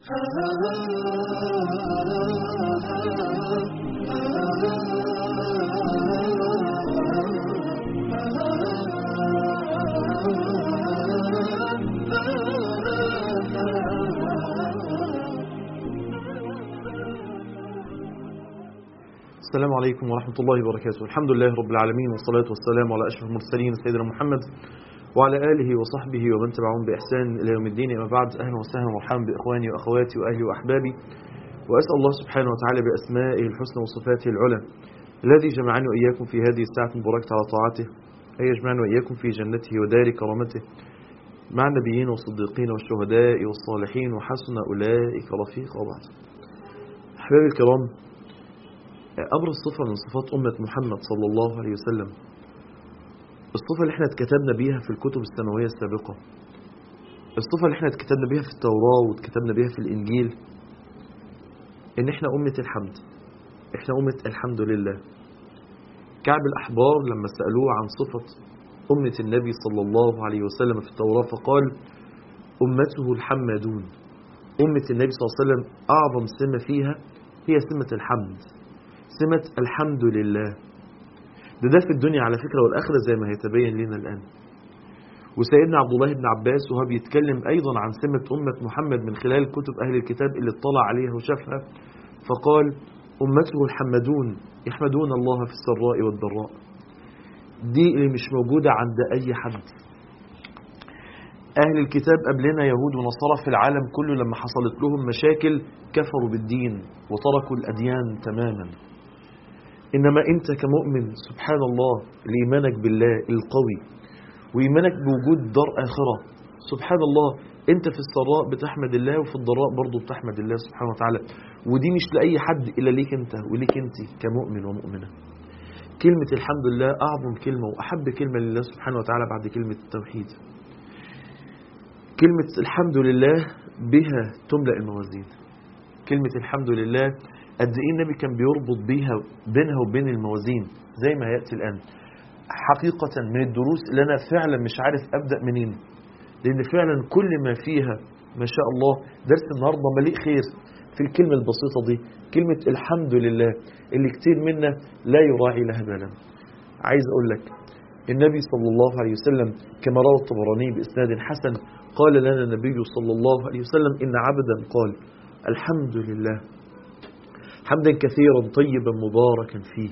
السلام عليكم ورحمة الله وبركاته الحمد لله رب العالمين والصلاة والسلام على أشرف المرسلين سيدنا محمد وعلى آله وصحبه ومن تبعهم بإحسان إلى يوم الدين أما بعد أهلا وسهلا ومرحبا بإخواني وأخواتي وأهلي وأحبابي وأسأل الله سبحانه وتعالى بأسمائه الحسنى وصفاته العلى الذي جمعني وإياكم في هذه الساعة المباركة على طاعته أن يجمعنا وإياكم في جنته ودار كرامته مع النبيين والصديقين والشهداء والصالحين وحسن أولئك رفيقا وبعد أحبابي الكرام أبرز صفة من صفات أمة محمد صلى الله عليه وسلم الصفة اللي احنا اتكتبنا بيها في الكتب السماوية السابقة الصفة اللي احنا اتكتبنا بيها في التوراة واتكتبنا بيها في الإنجيل إن احنا أمة الحمد احنا أمة الحمد لله كعب الأحبار لما سألوه عن صفة أمة النبي صلى الله عليه وسلم في التوراة فقال أمته الحمادون أمة النبي صلى الله عليه وسلم أعظم سمة فيها هي سمة الحمد سمة الحمد لله ده ده في الدنيا على فكرة والآخرة زي ما هيتبين لنا الآن وسيدنا عبد الله بن عباس وهو بيتكلم أيضا عن سمة أمة محمد من خلال كتب أهل الكتاب اللي اطلع عليها وشافها فقال أمته الحمدون يحمدون الله في السراء والضراء دي اللي مش موجودة عند أي حد أهل الكتاب قبلنا يهود ونصارى في العالم كله لما حصلت لهم مشاكل كفروا بالدين وتركوا الأديان تماما إنما أنت كمؤمن سبحان الله لإيمانك بالله القوي وإيمانك بوجود دار آخرة سبحان الله أنت في السراء بتحمد الله وفي الضراء برضو بتحمد الله سبحانه وتعالى ودي مش لأي حد إلا ليك أنت وليك أنت كمؤمن ومؤمنة كلمة الحمد لله أعظم كلمة وأحب كلمة لله سبحانه وتعالى بعد كلمة التوحيد كلمة الحمد لله بها تملأ الموازين كلمة الحمد لله قد ايه النبي كان بيربط بيها بينها وبين الموازين زي ما ياتي الان حقيقه من الدروس اللي انا فعلا مش عارف ابدا منين لان فعلا كل ما فيها ما شاء الله درس النهارده مليء خير في الكلمه البسيطه دي كلمه الحمد لله اللي كتير منا لا يراعي لها بالا عايز اقول لك النبي صلى الله عليه وسلم كما روى الطبراني باسناد حسن قال لنا النبي صلى الله عليه وسلم ان عبدا قال الحمد لله حمدا كثيرا طيبا مباركا فيه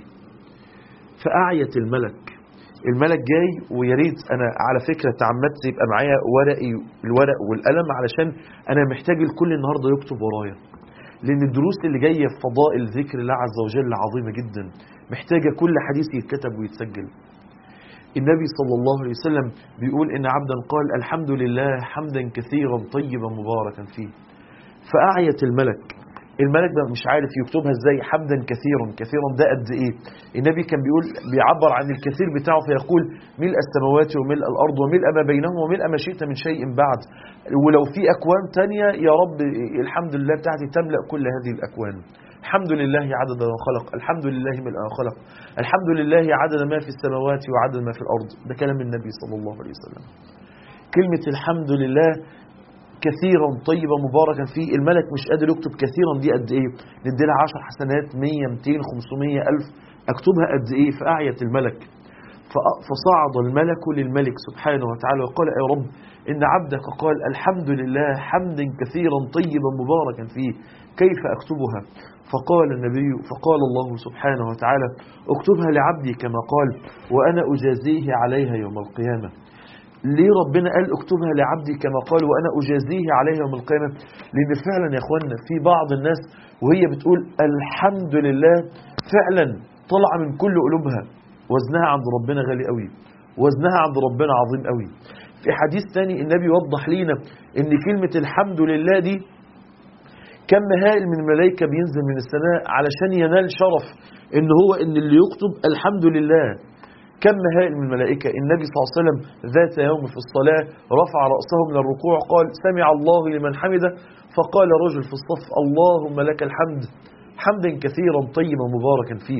فأعيت الملك الملك جاي ويا ريت انا على فكره تعمدت يبقى معايا ورقي الورق والقلم علشان انا محتاج الكل النهارده يكتب ورايا لان الدروس اللي جايه في فضائل ذكر الله عز وجل عظيمه جدا محتاجه كل حديث يتكتب ويتسجل النبي صلى الله عليه وسلم بيقول ان عبدا قال الحمد لله حمدا كثيرا طيبا مباركا فيه فأعيت الملك الملك بقى مش عارف يكتبها ازاي حمدا كثيرا كثيرا ده قد ايه النبي كان بيقول بيعبر عن الكثير بتاعه فيقول ملء السماوات وملء الارض وملء ما بينهما وملء ما شئت من شيء بعد ولو في اكوان تانية يا رب الحمد لله بتاعتي تملا كل هذه الاكوان الحمد لله عدد ما خلق الحمد لله ملء ما خلق الحمد لله عدد ما في السماوات وعدد ما في الارض ده كلام النبي صلى الله عليه وسلم كلمه الحمد لله كثيرا طيبا مباركا فيه الملك مش قادر يكتب كثيرا دي قد ايه ندي لها 10 حسنات 100 200 500 الف اكتبها قد ايه فاعيت الملك فصعد الملك للملك سبحانه وتعالى وقال يا رب ان عبدك قال الحمد لله حمدا كثيرا طيبا مباركا فيه كيف اكتبها فقال النبي فقال الله سبحانه وتعالى اكتبها لعبدي كما قال وانا اجازيه عليها يوم القيامه ليه ربنا قال اكتبها لعبدي كما قال وانا اجازيه عليها يوم القيامه لان فعلا يا اخوانا في بعض الناس وهي بتقول الحمد لله فعلا طلع من كل قلوبها وزنها عند ربنا غالي قوي وزنها عند ربنا عظيم قوي في حديث تاني النبي وضح لينا ان كلمه الحمد لله دي كم هائل من الملائكه بينزل من السماء علشان ينال شرف ان هو ان اللي يكتب الحمد لله كم هائل من الملائكة النبي صلى الله عليه وسلم ذات يوم في الصلاة رفع رأسه من الركوع قال سمع الله لمن حمده فقال رجل في الصف اللهم لك الحمد حمدا كثيرا طيبا مباركا فيه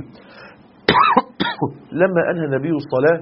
لما أنهى النبي الصلاة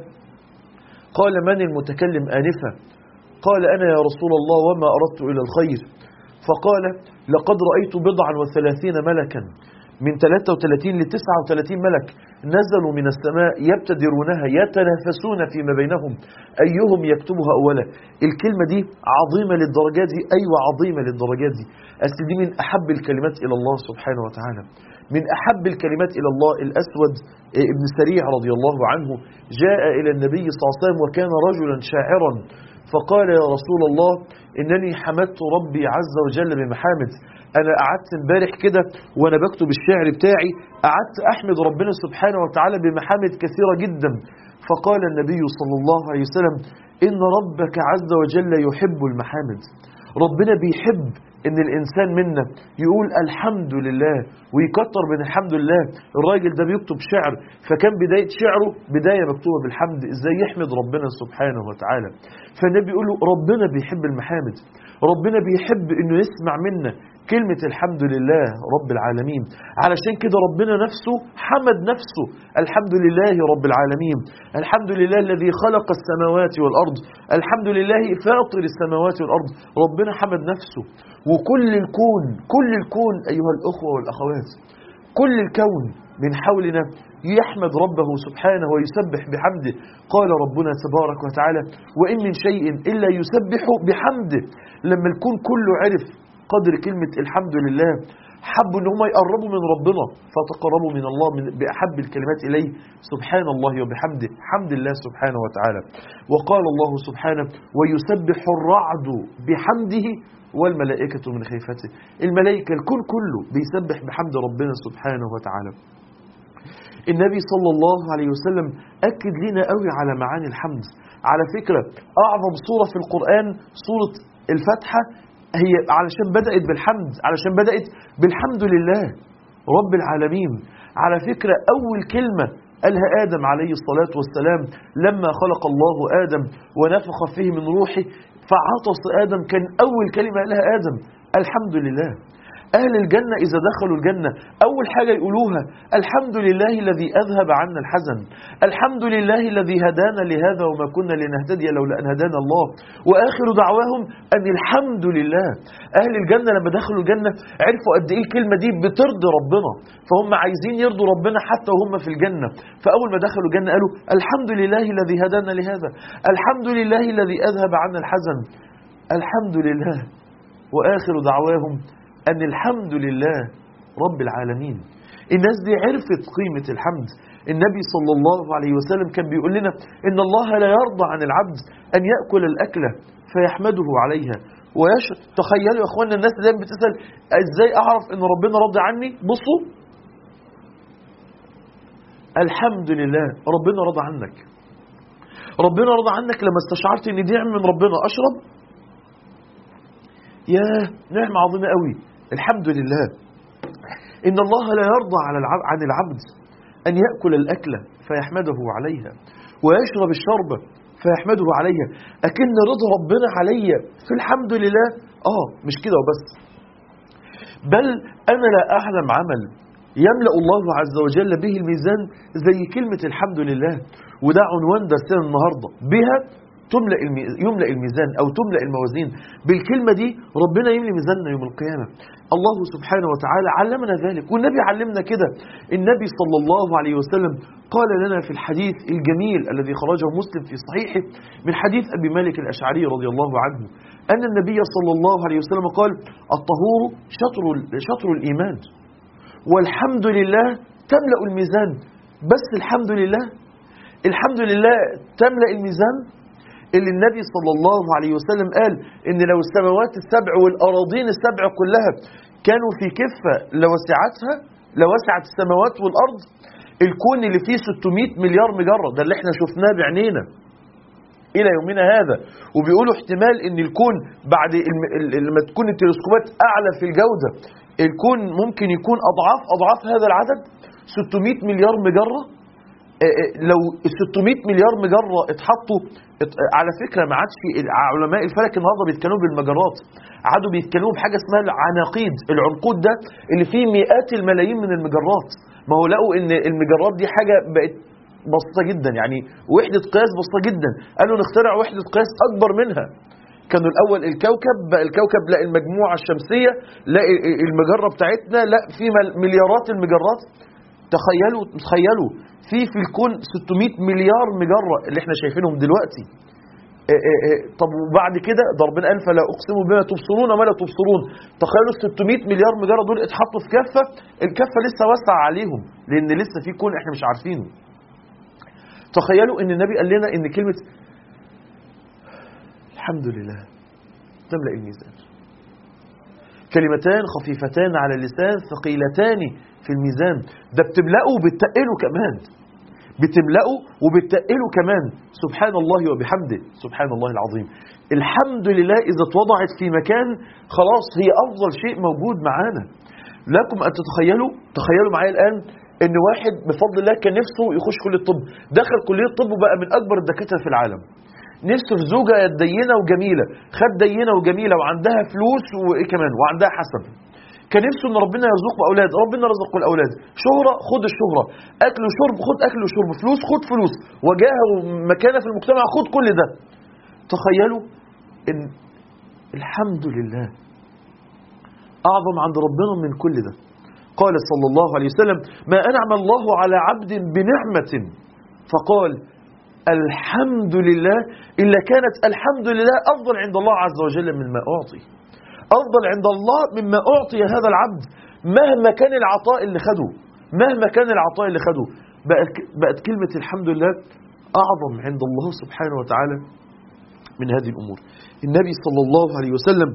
قال من المتكلم آنفا قال أنا يا رسول الله وما أردت إلى الخير فقال لقد رأيت بضعا وثلاثين ملكا من 33 ل 39 ملك نزلوا من السماء يبتدرونها يتنافسون فيما بينهم أيهم يكتبها أولا الكلمة دي عظيمة للدرجات دي أيوة عظيمة للدرجات دي أصل دي من أحب الكلمات إلى الله سبحانه وتعالى من أحب الكلمات إلى الله الأسود ابن سريع رضي الله عنه جاء إلى النبي صلى الله عليه وسلم وكان رجلا شاعرا فقال يا رسول الله إنني حمدت ربي عز وجل بمحامد أنا قعدت امبارح كده وأنا بكتب الشعر بتاعي قعدت أحمد ربنا سبحانه وتعالى بمحامد كثيرة جدا فقال النبي صلى الله عليه وسلم إن ربك عز وجل يحب المحامد ربنا بيحب ان الانسان منا يقول الحمد لله ويكتر من الحمد لله الراجل ده بيكتب شعر فكان بداية شعره بداية مكتوبة بالحمد ازاي يحمد ربنا سبحانه وتعالى فالنبي يقول له ربنا بيحب المحامد ربنا بيحب انه يسمع منا كلمة الحمد لله رب العالمين علشان كده ربنا نفسه حمد نفسه الحمد لله رب العالمين الحمد لله الذي خلق السماوات والأرض الحمد لله فاطر السماوات والأرض ربنا حمد نفسه وكل الكون كل الكون أيها الأخوة والأخوات كل الكون من حولنا يحمد ربه سبحانه ويسبح بحمده قال ربنا تبارك وتعالى وإن من شيء إلا يسبح بحمده لما الكون كله عرف قدر كلمة الحمد لله حبوا ان هم يقربوا من ربنا فتقربوا من الله من بأحب الكلمات إليه سبحان الله وبحمده حمد الله سبحانه وتعالى وقال الله سبحانه ويسبح الرعد بحمده والملائكة من خيفته الملائكة الكل كله بيسبح بحمد ربنا سبحانه وتعالى النبي صلى الله عليه وسلم أكد لنا قوي على معاني الحمد على فكرة أعظم سورة في القرآن سورة الفتحة هي علشان بدأت بالحمد علشان بدأت بالحمد لله رب العالمين على فكرة أول كلمة قالها آدم عليه الصلاة والسلام لما خلق الله آدم ونفخ فيه من روحه فعطس آدم كان أول كلمة قالها آدم الحمد لله أهل الجنة إذا دخلوا الجنة أول حاجة يقولوها الحمد لله الذي أذهب عنا الحزن الحمد لله الذي هدانا لهذا وما كنا لنهتدي لولا أن هدانا الله وآخر دعواهم أن الحمد لله أهل الجنة لما دخلوا الجنة عرفوا قد إيه الكلمة دي بترضي ربنا فهم عايزين يرضوا ربنا حتى وهم في الجنة فأول ما دخلوا الجنة قالوا الحمد لله الذي هدانا لهذا الحمد لله الذي أذهب عنا الحزن الحمد لله وآخر دعواهم أن الحمد لله رب العالمين الناس دي عرفت قيمة الحمد النبي صلى الله عليه وسلم كان بيقول لنا إن الله لا يرضى عن العبد أن يأكل الأكلة فيحمده عليها ويش تخيلوا يا اخوانا الناس دايما بتسال ازاي اعرف ان ربنا راضي عني بصوا الحمد لله ربنا رضى عنك ربنا رضى عنك لما استشعرت ان دي نعمه من ربنا اشرب ياه نعمه عظيمه قوي الحمد لله إن الله لا يرضى على العب عن العبد أن يأكل الأكلة فيحمده عليها ويشرب الشربة فيحمده عليها أكن رضا ربنا عليا في الحمد لله آه مش كده وبس بل أنا لا أعلم عمل يملأ الله عز وجل به الميزان زي كلمة الحمد لله وده عنوان درسنا النهاردة بها تملأ يملأ الميزان أو تملأ الموازين بالكلمة دي ربنا يملي ميزاننا يوم القيامة الله سبحانه وتعالى علمنا ذلك والنبي علمنا كده النبي صلى الله عليه وسلم قال لنا في الحديث الجميل الذي خرجه مسلم في صحيحه من حديث أبي مالك الأشعري رضي الله عنه أن النبي صلى الله عليه وسلم قال الطهور شطر, شطر الإيمان والحمد لله تملأ الميزان بس الحمد لله الحمد لله تملأ الميزان اللي النبي صلى الله عليه وسلم قال ان لو السماوات السبع والأراضين السبع كلها كانوا في كفة لوسعتها لوسعت السماوات والأرض الكون اللي فيه 600 مليار مجرة ده اللي احنا شفناه بعينينا إلى يومنا هذا وبيقولوا احتمال ان الكون بعد لما تكون التلسكوبات أعلى في الجودة الكون ممكن يكون أضعاف أضعاف هذا العدد 600 مليار مجرة لو ال 600 مليار مجرة اتحطوا على فكرة ما عادش علماء الفلك النهارده بيتكلموا بالمجرات عادوا بيتكلموا بحاجة اسمها العناقيد العنقود ده اللي فيه مئات الملايين من المجرات ما هو لقوا ان المجرات دي حاجة بقت بسيطة جدا يعني وحدة قياس بسيطة جدا قالوا نخترع وحدة قياس أكبر منها كانوا الأول الكوكب بقى الكوكب لا المجموعة الشمسية لا المجرة بتاعتنا لا في مل- مليارات المجرات تخيلوا تخيلوا في في الكون 600 مليار مجرة اللي احنا شايفينهم دلوقتي إيه إيه إيه طب وبعد كده ده ربنا قال فلا اقسم بما تبصرون وما لا تبصرون تخيلوا ال 600 مليار مجره دول اتحطوا في كفه الكفه لسه واسعه عليهم لان لسه في كون احنا مش عارفينه تخيلوا ان النبي قال لنا ان كلمه الحمد لله تملا الميزان كلمتان خفيفتان على اللسان ثقيلتان في الميزان ده بتملأه وبتقله كمان بتملأه وبتقله كمان سبحان الله وبحمده سبحان الله العظيم الحمد لله إذا اتوضعت في مكان خلاص هي أفضل شيء موجود معانا لكم أن تتخيلوا تخيلوا معايا الآن ان واحد بفضل الله كان نفسه يخش كليه الطب دخل كليه الطب وبقى من اكبر الدكاتره في العالم نفسه في زوجه دينه وجميله خد دينه وجميله وعندها فلوس وايه كمان وعندها حسب كان نفسه ان ربنا يرزقه اولاد ربنا رزقه الاولاد شهره خد الشهره اكل وشرب خد اكل وشرب فلوس خد فلوس وجاهه ومكانه في المجتمع خد كل ده تخيلوا ان الحمد لله اعظم عند ربنا من كل ده قال صلى الله عليه وسلم ما انعم الله على عبد بنعمه فقال الحمد لله الا كانت الحمد لله افضل عند الله عز وجل مما اعطي أفضل عند الله مما أعطي هذا العبد مهما كان العطاء اللي خده مهما كان العطاء اللي خده بقت, بقت كلمة الحمد لله أعظم عند الله سبحانه وتعالى من هذه الأمور النبي صلى الله عليه وسلم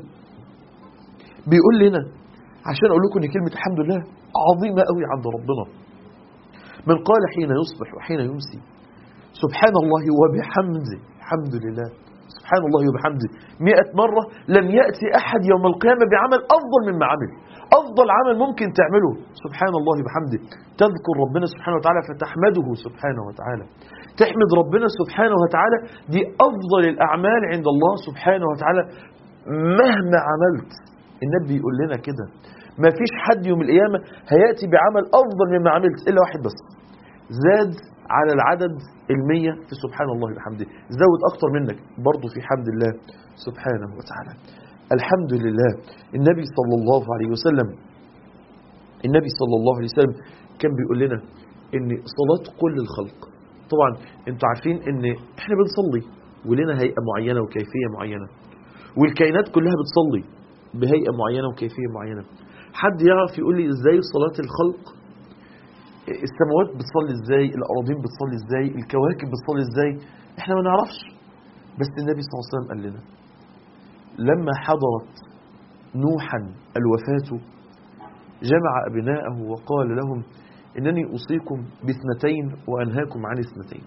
بيقول لنا عشان أقول لكم أن كلمة الحمد لله عظيمة قوي عند ربنا من قال حين يصبح وحين يمسي سبحان الله وبحمده الحمد لله سبحان الله وبحمده مئة مرة لم يأتي أحد يوم القيامة بعمل أفضل مما عمل أفضل عمل ممكن تعمله سبحان الله وبحمده تذكر ربنا سبحانه وتعالى فتحمده سبحانه وتعالى تحمد ربنا سبحانه وتعالى دي أفضل الأعمال عند الله سبحانه وتعالى مهما عملت النبي يقول لنا كده ما فيش حد يوم القيامة هيأتي بعمل أفضل مما عملت إلا واحد بس زاد على العدد المية في سبحان الله وبحمده زود أكتر منك برضو في حمد الله سبحانه وتعالى الحمد لله النبي صلى الله عليه وسلم النبي صلى الله عليه وسلم كان بيقول لنا ان صلاة كل الخلق طبعا انتوا عارفين ان احنا بنصلي ولنا هيئة معينة وكيفية معينة والكائنات كلها بتصلي بهيئة معينة وكيفية معينة حد يعرف يقول لي ازاي صلاة الخلق السماوات بتصلي ازاي الأراضين بتصلي ازاي الكواكب بتصلي ازاي احنا ما نعرفش بس النبي صلى الله عليه وسلم قال لنا لما حضرت نوحا الوفاة جمع أبناءه وقال لهم إنني أوصيكم باثنتين وأنهاكم عن اثنتين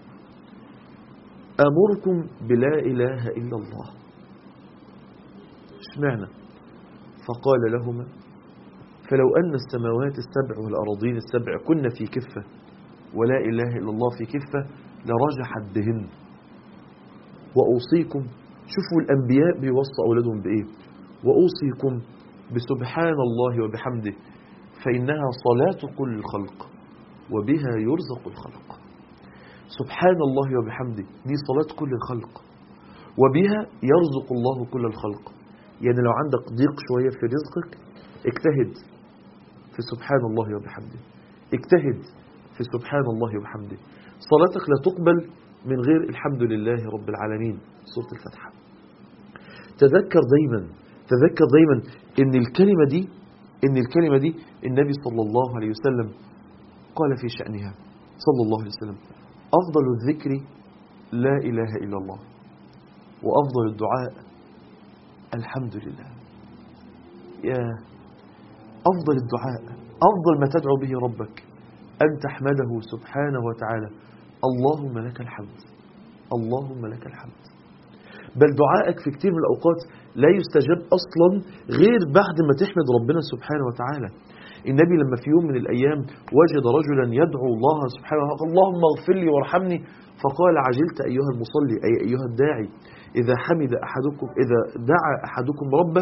أمركم بلا إله إلا الله اشمعنى فقال لهما فلو أن السماوات السبع والأراضين السبع كن في كفة ولا إله إلا الله في كفة لرجحت بهن وأوصيكم شوفوا الأنبياء بيوصوا أولادهم بإيه وأوصيكم بسبحان الله وبحمده فإنها صلاة كل الخلق وبها يرزق الخلق سبحان الله وبحمده دي صلاة كل الخلق وبها يرزق الله كل الخلق يعني لو عندك ضيق شوية في رزقك اجتهد في سبحان الله وبحمده اجتهد في سبحان الله وبحمده صلاتك لا تقبل من غير الحمد لله رب العالمين سورة الفتحة تذكر دايما تذكر دايما ان الكلمة دي ان الكلمة دي النبي صلى الله عليه وسلم قال في شأنها صلى الله عليه وسلم أفضل الذكر لا إله إلا الله وأفضل الدعاء الحمد لله يا أفضل الدعاء أفضل ما تدعو به ربك أن تحمده سبحانه وتعالى اللهم لك الحمد اللهم لك الحمد بل دعائك في كتير من الأوقات لا يستجاب أصلا غير بعد ما تحمد ربنا سبحانه وتعالى النبي لما في يوم من الأيام وجد رجلا يدعو الله سبحانه وتعالى اللهم اغفر لي وارحمني فقال عجلت أيها المصلي أي أيها الداعي إذا حمد أحدكم إذا دعا أحدكم ربه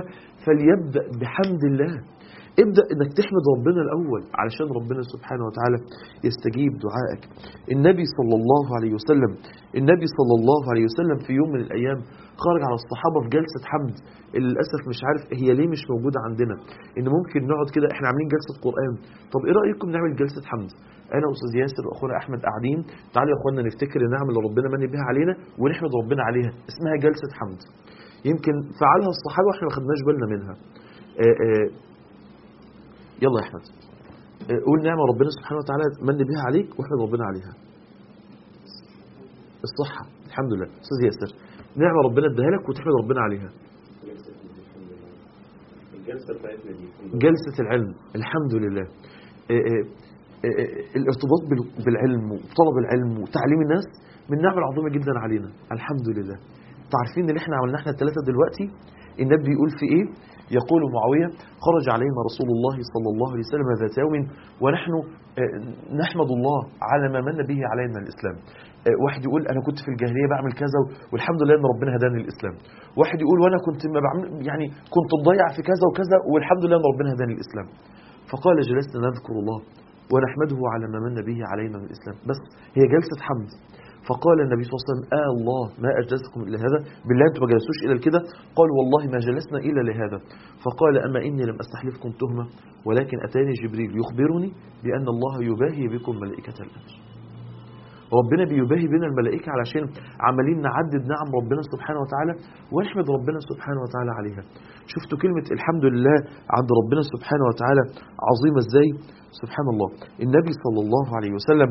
فليبدأ بحمد الله ابدأ انك تحمد ربنا الاول علشان ربنا سبحانه وتعالى يستجيب دعائك النبي صلى الله عليه وسلم النبي صلى الله عليه وسلم في يوم من الايام خرج على الصحابة في جلسة حمد اللي للأسف مش عارف هي ليه مش موجودة عندنا ان ممكن نقعد كده احنا عاملين جلسة قرآن طب ايه رأيكم نعمل جلسة حمد انا واستاذ ياسر واخونا احمد قاعدين تعالوا يا اخوانا نفتكر النعم اللي ربنا من بها علينا ونحمد ربنا عليها اسمها جلسة حمد يمكن فعلها الصحابة واحنا ما خدناش بالنا منها آآ آآ يلا يا احمد آه، قول نعمة ربنا سبحانه وتعالى من بها عليك واحمد ربنا عليها الصحة الحمد لله استاذ ياسر نعمة ربنا اداها لك وتحمد ربنا عليها الجلسة بتاعتنا دي جلسة العلم الحمد لله آه، آه، آه، الارتباط بال- بالعلم وطلب العلم وتعليم الناس من نعمة عظيمة جدا علينا الحمد لله تعرفين اللي احنا عملناه احنا الثلاثة دلوقتي النبي يقول في ايه يقول معاوية خرج علينا رسول الله صلى الله عليه وسلم ذات يوم ونحن آه، نحمد الله على ما من به علينا الإسلام آه، واحد يقول أنا كنت في الجاهلية بعمل كذا والحمد لله أن ربنا هداني الإسلام واحد يقول وأنا كنت ما بعمل يعني كنت مضيع في كذا وكذا والحمد لله أن ربنا هداني الإسلام فقال جلسنا نذكر الله ونحمده على ما من به علينا من الإسلام بس هي جلسة حمد فقال النبي صلى الله عليه وسلم آه الله ما أجلسكم إلى هذا بالله أنتم ما جلسوش إلى كده قال والله ما جلسنا إلا لهذا فقال أما إني لم أستحلفكم تهمة ولكن أتاني جبريل يخبرني بأن الله يباهي بكم ملائكة الأمر ربنا بيباهي بنا الملائكة علشان عمالين نعدد نعم ربنا سبحانه وتعالى ونحمد ربنا سبحانه وتعالى عليها شفتوا كلمة الحمد لله عند ربنا سبحانه وتعالى عظيمة ازاي سبحان الله النبي صلى الله عليه وسلم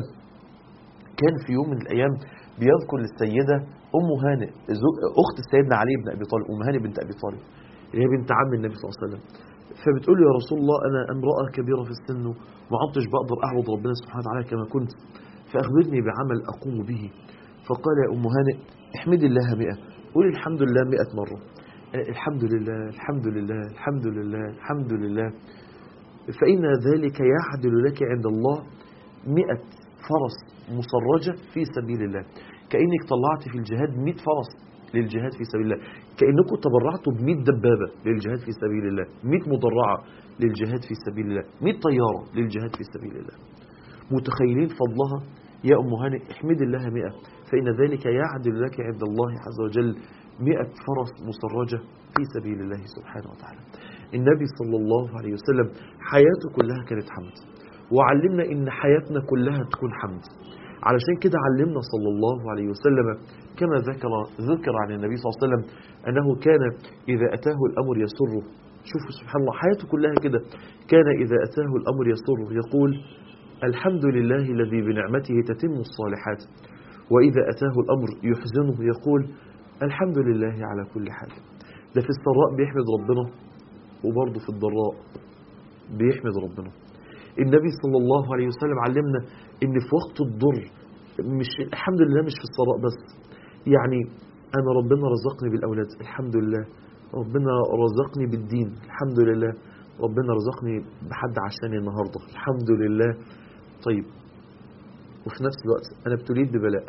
كان في يوم من الأيام بيذكر للسيدة أم هانئ زو- أخت سيدنا علي بن أبي طالب أم هانئ بنت أبي طالب اللي هي بنت عم النبي صلى الله عليه وسلم فبتقول له يا رسول الله أنا امرأة كبيرة في السن وما عدتش بقدر أعبد ربنا سبحانه وتعالى كما كنت فأخبرني بعمل أقوم به فقال يا أم هانئ احمدي الله مئة قولي الحمد لله مئة مرة آه، الحمد لله الحمد لله الحمد لله الحمد لله فإن ذلك يعدل لك عند الله مئة فرس مسرجة في سبيل الله كأنك طلعت في الجهاد مئة فرس للجهاد في سبيل الله كأنكم تبرعتوا بمئة دبابة للجهاد في سبيل الله مئة مدرعة للجهاد في سبيل الله مئة طيارة للجهاد في سبيل الله متخيلين فضلها يا أم هانئ احمد الله مئة فإن ذلك يعدل لك عند الله عز وجل مئة فرس مسرجة في سبيل الله سبحانه وتعالى النبي صلى الله عليه وسلم حياته كلها كانت حمد وعلمنا ان حياتنا كلها تكون حمد علشان كده علمنا صلى الله عليه وسلم كما ذكر ذكر عن النبي صلى الله عليه وسلم انه كان اذا اتاه الامر يسره شوفوا سبحان الله حياته كلها كده كان اذا اتاه الامر يسره يقول الحمد لله الذي بنعمته تتم الصالحات واذا اتاه الامر يحزنه يقول الحمد لله على كل حال ده في السراء بيحمد ربنا وبرضه في الضراء بيحمد ربنا النبي صلى الله عليه وسلم علمنا ان في وقت الضر مش الحمد لله مش في السراء بس يعني انا ربنا رزقني بالاولاد الحمد لله ربنا رزقني بالدين الحمد لله ربنا رزقني بحد عشاني النهارده الحمد لله طيب وفي نفس الوقت انا ابتليت ببلاء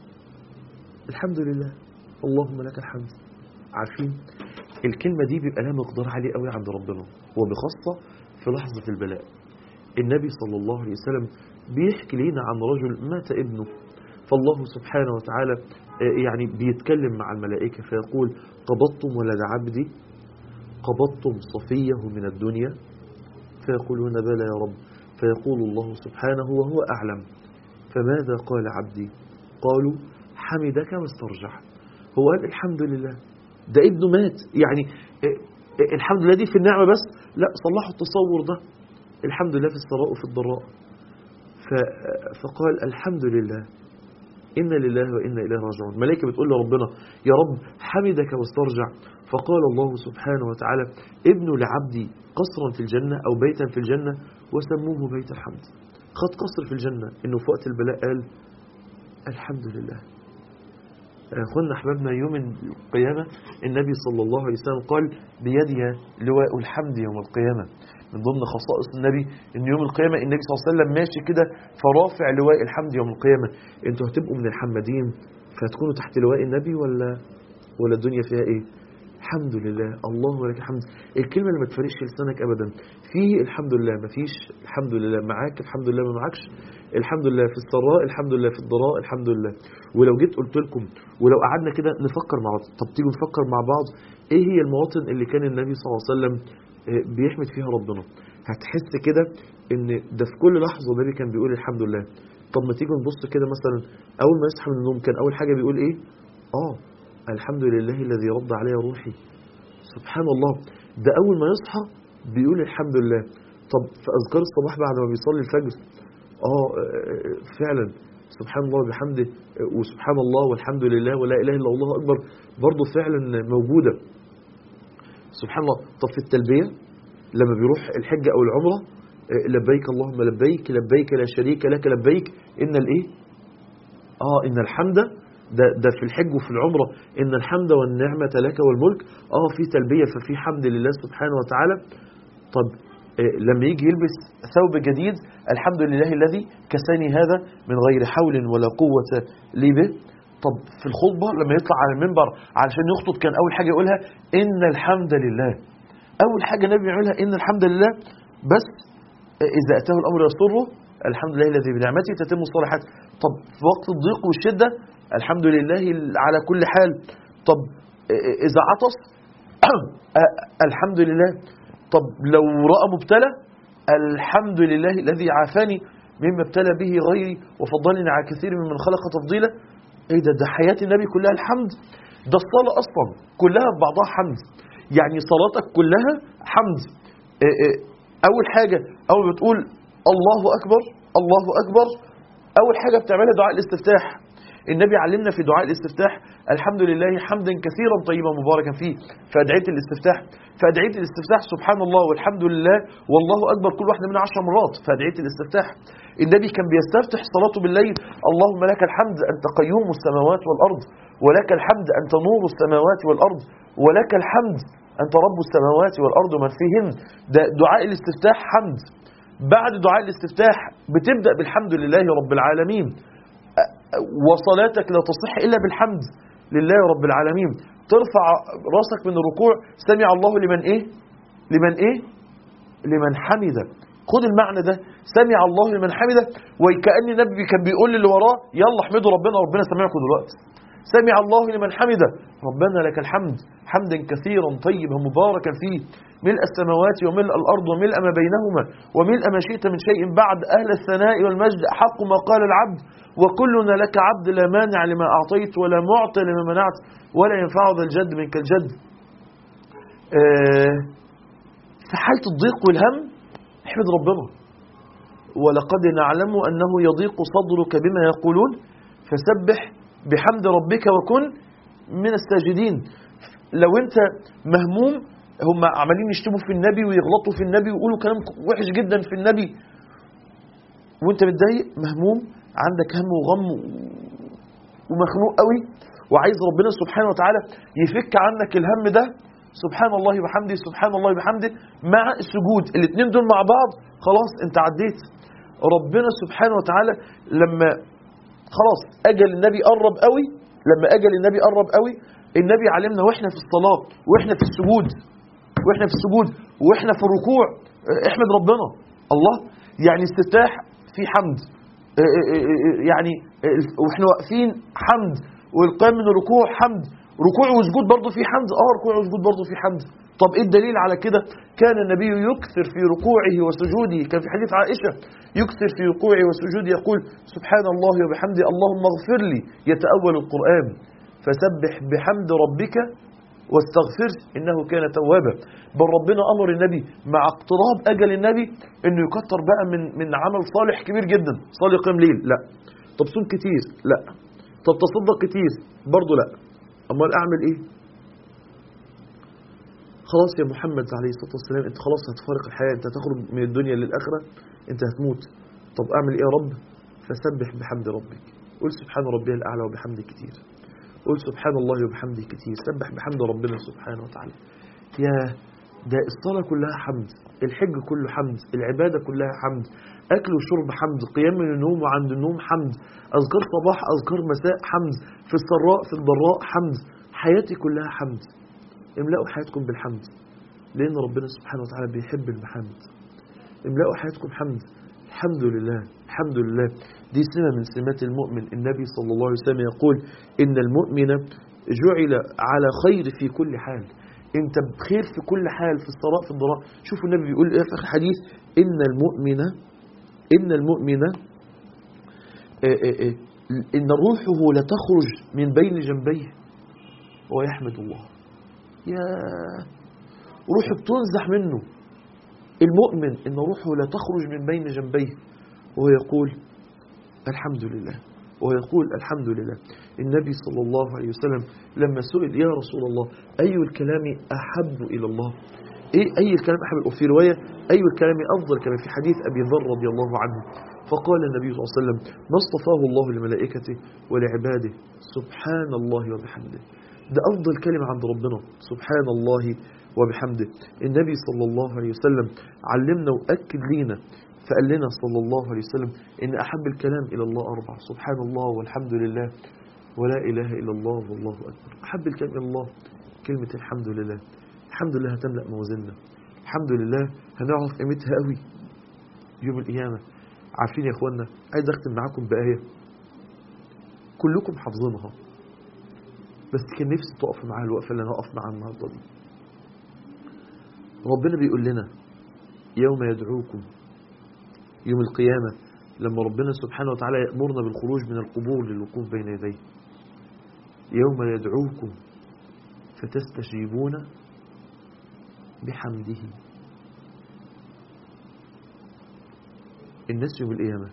الحمد لله اللهم لك الحمد عارفين الكلمة دي بيبقى لها مقدار عالي قوي عند ربنا وبخاصة في لحظة البلاء النبي صلى الله عليه وسلم بيحكي لنا عن رجل مات ابنه فالله سبحانه وتعالى آه، يعني بيتكلم مع الملائكة فيقول قبضتم ولد عبدي قبضتم صفيه من الدنيا فيقولون بلى يا رب فيقول الله سبحانه وهو أعلم فماذا قال عبدي قالوا حمدك واسترجع هو قال الحمد لله ده ابنه مات يعني آه، آه، الحمد لله دي في النعمة بس لا صلحوا التصور ده الحمد لله في السراء وفي الضراء ف- فقال الحمد لله إنا لله وإنا إليه راجعون الملائكة بتقول لربنا يا رب حمدك واسترجع فقال الله سبحانه وتعالى ابن لعبدي قصرا في الجنة أو بيتا في الجنة وسموه بيت الحمد خد قصر في الجنة إنه في وقت البلاء قال الحمد لله أخونا أحبابنا يوم القيامة النبي صلى الله عليه وسلم قال بيدي لواء الحمد يوم القيامة من ضمن خصائص النبي ان يوم القيامة النبي صلى الله عليه وسلم ماشي كده فرافع لواء الحمد يوم القيامة انتوا هتبقوا من الحمدين فهتكونوا تحت لواء النبي ولا ولا الدنيا فيها ايه الحمد لله الله لك الحمد الكلمة اللي ما تفرقش لسانك أبدا فيه الحمد لله ما فيش الحمد لله معاك الحمد لله ما معكش الحمد لله في السراء الحمد لله في الضراء الحمد لله ولو جيت قلت لكم ولو قعدنا كده نفكر مع بعض طب تيجوا نفكر مع بعض ايه هي المواطن اللي كان النبي صلى الله عليه وسلم آه، بيحمد فيها ربنا هتحس كده ان ده في كل لحظة النبي كان بيقول الحمد لله طب ما تيجوا نبص كده مثلا اول ما يصحى من النوم كان اول حاجة بيقول ايه اه الحمد لله الذي رد علي روحي سبحان الله ده أول ما يصحى بيقول الحمد لله طب في أذكار الصباح بعد ما بيصلي الفجر آه آه، فعلا سبحان الله وبحمده آه، وسبحان الله والحمد لله ولا إله إلا الله أكبر برضه فعلا موجودة سبحان الله طب في التلبية لما بيروح الحج أو العمرة آه، لبيك اللهم لبيك لبيك لا شريك لك لبيك إن الإيه آه إن الحمد ده, ده في الحج وفي العمرة إن الحمد والنعمة لك والملك آه في تلبية ففي حمد لله سبحانه وتعالى طب آه، لما يجي يلبس ثوب جديد الحمد لله الذي كساني هذا من غير حول ولا قوة لي به طب في الخطبة لما يطلع على المنبر علشان يخطب كان أول حاجة يقولها إن الحمد لله أول حاجة النبي يعملها إن الحمد لله بس إذا أتاه الأمر يسره الحمد لله الذي بنعمته تتم الصالحات طب في وقت الضيق والشدة الحمد لله على كل حال طب إذا عطس الحمد لله طب لو رأى مبتلى الحمد لله الذي عافاني مما ابتلى به غيري وفضلني على كثير ممن خلق تفضيلا ايه ده ده حياة النبي كلها الحمد ده الصلاة أصلا كلها ببعضها حمد يعني صلاتك كلها حمد إيه إيه أول حاجة أول ما بتقول الله أكبر الله أكبر أول حاجة بتعملها دعاء الاستفتاح النبي علمنا في دعاء الاستفتاح الحمد لله حمدا كثيرا طيبا مباركا فيه في أدعية الاستفتاح في أدعية الاستفتاح سبحان الله والحمد لله والله أكبر كل واحدة من عشر مرات في أدعية الاستفتاح النبي كان بيستفتح صلاته بالليل اللهم لك الحمد أنت قيوم السماوات والأرض ولك الحمد أنت نور السماوات والأرض ولك الحمد أنت رب السماوات والأرض ومن فيهن ده دعاء الاستفتاح حمد بعد دعاء الاستفتاح بتبدأ بالحمد لله رب العالمين وصلاتك لا تصح إلا بالحمد لله رب العالمين ترفع راسك من الركوع سمع الله لمن إيه لمن إيه لمن حمده خد المعنى ده سمع الله لمن حمده وكأن النبي كان بيقول للي وراه يلا احمدوا ربنا ربنا سمعكم دلوقتي سمع الله لمن حمده ربنا لك الحمد حمدا كثيرا طيبا مباركا فيه ملء السماوات وملء الأرض وملء ما بينهما وملء ما شئت من شيء بعد أهل الثناء والمجد حق ما قال العبد وكلنا لك عبد لا مانع لما أعطيت ولا معطي لما منعت ولا ينفع ذا الجد منك الجد آه في حالة الضيق والهم احمد ربنا ولقد نعلم أنه يضيق صدرك بما يقولون فسبح بحمد ربك وكن من الساجدين لو انت مهموم هم عمالين يشتموا في النبي ويغلطوا في النبي ويقولوا كلام وحش جدا في النبي وانت متضايق مهموم عندك هم وغم ومخنوق قوي وعايز ربنا سبحانه وتعالى يفك عنك الهم ده سبحان الله وبحمده سبحان الله وبحمده مع السجود الاثنين دول مع بعض خلاص انت عديت ربنا سبحانه وتعالى لما خلاص اجل النبي قرب قوي لما اجل النبي قرب قوي النبي علمنا واحنا في الصلاه واحنا في السجود واحنا في السجود واحنا في الركوع احمد ربنا الله يعني استفتاح في حمد يعني واحنا واقفين حمد والقيام من الركوع حمد ركوع وسجود برضه في حمد اه ركوع وسجود برضه في حمد طب ايه الدليل على كده كان النبي يكثر في ركوعه وسجوده كان في حديث عائشة يكثر في ركوعه وسجوده يقول سبحان الله وبحمده اللهم اغفر لي يتأول القرآن فسبح بحمد ربك واستغفر إنه كان توابا بل ربنا أمر النبي مع اقتراب أجل النبي أنه يكتر بقى من, من عمل صالح كبير جدا صلي قيام ليل لا طب صوم كتير لا طب تصدق كتير برضه لا أمال أعمل إيه خلاص يا محمد عليه الصلاة والسلام أنت خلاص هتفارق الحياة أنت هتخرج من الدنيا للآخرة أنت هتموت طب أعمل إيه يا رب فسبح بحمد ربك قل سبحان ربي الأعلى وبحمده كتير قل سبحان الله وبحمده كتير سبح بحمد ربنا سبحانه وتعالى يا ده الصلاة كلها حمد الحج كله حمد العبادة كلها حمد أكل وشرب حمد قيام من النوم وعند النوم حمد أذكار صباح أذكار مساء حمد في السراء في الضراء حمد حياتي كلها حمد املأوا حياتكم بالحمد لأن ربنا سبحانه وتعالى بيحب المحامد املأوا حياتكم حمد الحمد لله الحمد لله دي سمة من سمات المؤمن النبي صلى الله عليه وسلم يقول إن المؤمن جعل على خير في كل حال انت بخير في كل حال في الثراء في الضراء شوفوا النبي بيقول ايه في اخر الحديث ان المؤمن ان المؤمن آه، آه، آه، ان روحه لتخرج من بين جنبيه ويحمد الله يا روحه بتنزح منه المؤمن ان روحه لا تخرج من بين جنبيه وهو يقول الحمد لله ويقول الحمد لله النبي صلى الله عليه وسلم لما سئل يا رسول الله أي الكلام أحب إلى الله إيه أي الكلام أحب وفي رواية أي الكلام أفضل كما في حديث أبي ذر رضي الله عنه فقال النبي صلى الله عليه وسلم ما اصطفاه الله لملائكته ولعباده سبحان الله وبحمده ده أفضل كلمة عند ربنا سبحان الله وبحمده النبي صلى الله عليه وسلم علمنا وأكد لينا فقال لنا صلى الله عليه وسلم إن أحب الكلام إلى الله أربع سبحان الله والحمد لله ولا إله إلا الله والله أكبر أحب الكلام إلى الله كلمة الحمد لله الحمد لله هتملأ موازيننا الحمد لله هنعرف قيمتها قوي يوم القيامة عارفين يا اخوانا عايز اختم معاكم بآية كلكم حافظينها بس كان نفسي تقف معاها الوقفة اللي انا اقف معاها النهارده دي ربنا بيقول لنا يوم يدعوكم يوم القيامة لما ربنا سبحانه وتعالى يأمرنا بالخروج من القبور للوقوف بين يديه يوم يدعوكم فتستجيبون بحمده الناس يوم القيامة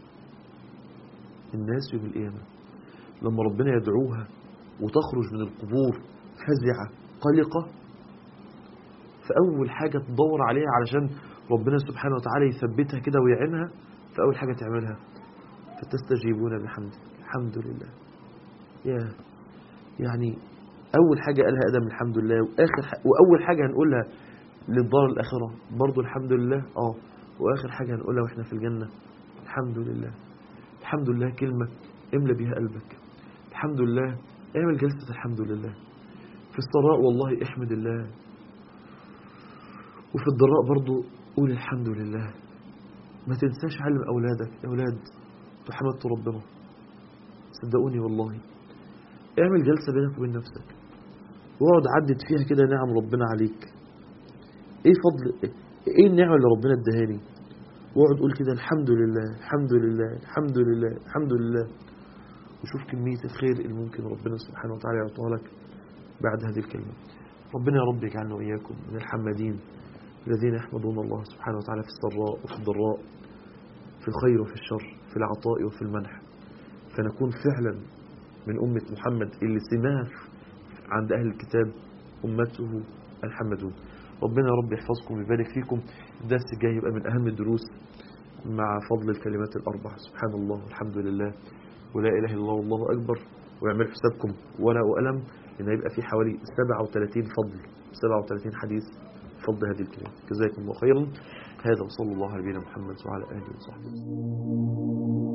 الناس يوم القيامة لما ربنا يدعوها وتخرج من القبور فزعة قلقة فأول حاجة تدور عليها علشان ربنا سبحانه وتعالى يثبتها كده ويعينها فأول حاجة تعملها فتستجيبون بحمده الحمد لله يا يعني أول حاجة قالها آدم الحمد لله وآخر ح... وأول حاجة هنقولها للدار الآخرة برضو الحمد لله آه وآخر حاجة هنقولها وإحنا في الجنة الحمد لله الحمد لله كلمة املى بها قلبك الحمد لله اعمل جلسة الحمد لله في الثراء والله احمد الله وفي الضراء برضو قول الحمد لله ما تنساش علم أولادك يا أولاد انتوا حمدتوا ربنا صدقوني والله اعمل جلسة بينك وبين نفسك واقعد عدد فيها كده نعم ربنا عليك ايه فضل ايه النعمة اللي ربنا ادهاني واقعد قول كده الحمد لله الحمد لله الحمد لله الحمد لله وشوف كمية الخير اللي ممكن ربنا سبحانه وتعالى يعطيها لك بعد هذه الكلمة ربنا يا رب يجعلنا وإياكم من الحمادين الذين يحمدون الله سبحانه وتعالى في السراء وفي الضراء في الخير وفي الشر في العطاء وفي المنح فنكون فعلا من أمة محمد اللي سماه عند أهل الكتاب أمته الحمدون ربنا يا رب يحفظكم ويبارك فيكم الدرس الجاي يبقى من أهم الدروس مع فضل الكلمات الأربع سبحان الله والحمد لله ولا إله إلا الله والله أكبر ويعمل حسابكم ورقة وقلم إن يبقى في حوالي 37 فضل 37 حديث فضل هذه الكلمات جزاكم الله خيرا هذا وصلى الله على نبينا محمد وعلى آله وصحبه وسلم